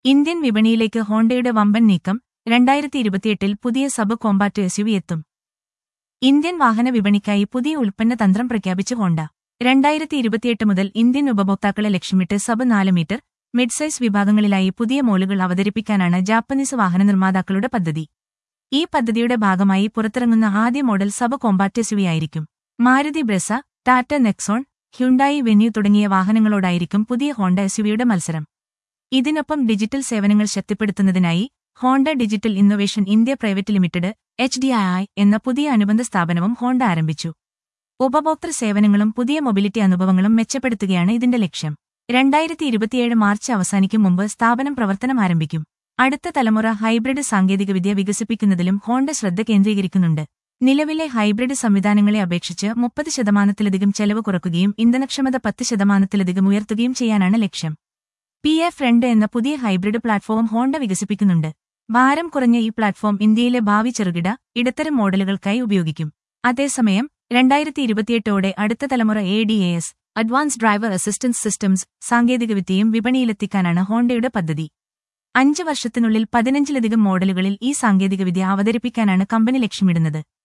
Indian വിപണിയിലേക്ക് ഹോണ്ടയുടെ വമ്പൻ നീക്കം രണ്ടായിരത്തി ഇരുപത്തിയെട്ടിൽ പുതിയ സബ് കോമ്പാക്ട് എസ്യുവി എത്തും ഇന്ത്യൻ വാഹന വിപണിക്കായി പുതിയ ഉൽപ്പന്ന തന്ത്രം പ്രഖ്യാപിച്ച് ഹോണ്ട രണ്ടായിരത്തി ഇരുപത്തിയെട്ട് മുതൽ ഇന്ത്യൻ ഉപഭോക്താക്കളെ ലക്ഷ്യമിട്ട് സബ് നാല് മീറ്റർ മിഡ് സൈസ് വിഭാഗങ്ങളിലായി പുതിയ മോളുകൾ അവതരിപ്പിക്കാനാണ് ജാപ്പനീസ് വാഹന നിർമ്മാതാക്കളുടെ പദ്ധതി ഈ പദ്ധതിയുടെ ഭാഗമായി പുറത്തിറങ്ങുന്ന ആദ്യ മോഡൽ സബ് കോമ്പാക്ട് എസ്യുവി ആയിരിക്കും Maruti Brezza Tata Nexon Hyundai Venue തുടങ്ങിയ വാഹനങ്ങളോടായിരിക്കും പുതിയ ഹോണ്ട എസ്യുവിയുടെ മത്സരം ഇതിനൊപ്പം ഡിജിറ്റൽ സേവനങ്ങൾ ശക്തിപ്പെടുത്തുന്നതിനായി Honda digital innovation India private limited H D I എന്ന പുതിയ അനുബന്ധ സ്ഥാപനവും ഹോണ്ട ആരംഭിച്ചു ഉപഭോക്തൃ സേവനങ്ങളും പുതിയ മൊബിലിറ്റി അനുഭവങ്ങളും മെച്ചപ്പെടുത്തുകയാണ് ഇതിന്റെ ലക്ഷ്യം രണ്ടായിരത്തി ഇരുപത്തിയേഴ് മാർച്ച് അവസാനിക്കും മുമ്പ് സ്ഥാപനം പ്രവർത്തനം ആരംഭിക്കും അടുത്ത തലമുറ ഹൈബ്രിഡ് സാങ്കേതികവിദ്യ വികസിപ്പിക്കുന്നതിലും ഹോണ്ട ശ്രദ്ധ കേന്ദ്രീകരിക്കുന്നുണ്ട് നിലവിലെ ഹൈബ്രിഡ് സംവിധാനങ്ങളെ അപേക്ഷിച്ച് മുപ്പത് ശതമാനത്തിലധികം ചെലവ് കുറയ്ക്കുകയും ഇന്ധനക്ഷമത പത്ത് ശതമാനത്തിലധികം ഉയർത്തുകയും ചെയ്യാനാണ് ലക്ഷ്യം പി എഫ് രണ്ട് എന്ന പുതിയ ഹൈബ്രിഡ് പ്ലാറ്റ്ഫോം ഹോണ്ട വികസിപ്പിക്കുന്നുണ്ട് ഭാരം കുറഞ്ഞ ഈ പ്ലാറ്റ്ഫോം ഇന്ത്യയിലെ ഭാവി ചെറുകിട ഇടത്തരം മോഡലുകൾക്കായി ഉപയോഗിക്കും അതേസമയം രണ്ടായിരത്തി ഇരുപത്തിയെട്ടോടെ അടുത്ത തലമുറ A D A S advance driver assistance systems സാങ്കേതികവിദ്യയും വിപണിയിലെത്തിക്കാനാണ് ഹോണ്ടയുടെ പദ്ധതി അഞ്ച് വർഷത്തിനുള്ളിൽ പതിനഞ്ചിലധികം മോഡലുകളിൽ ഈ സാങ്കേതികവിദ്യ അവതരിപ്പിക്കാനാണ് കമ്പനി ലക്ഷ്യമിടുന്നത്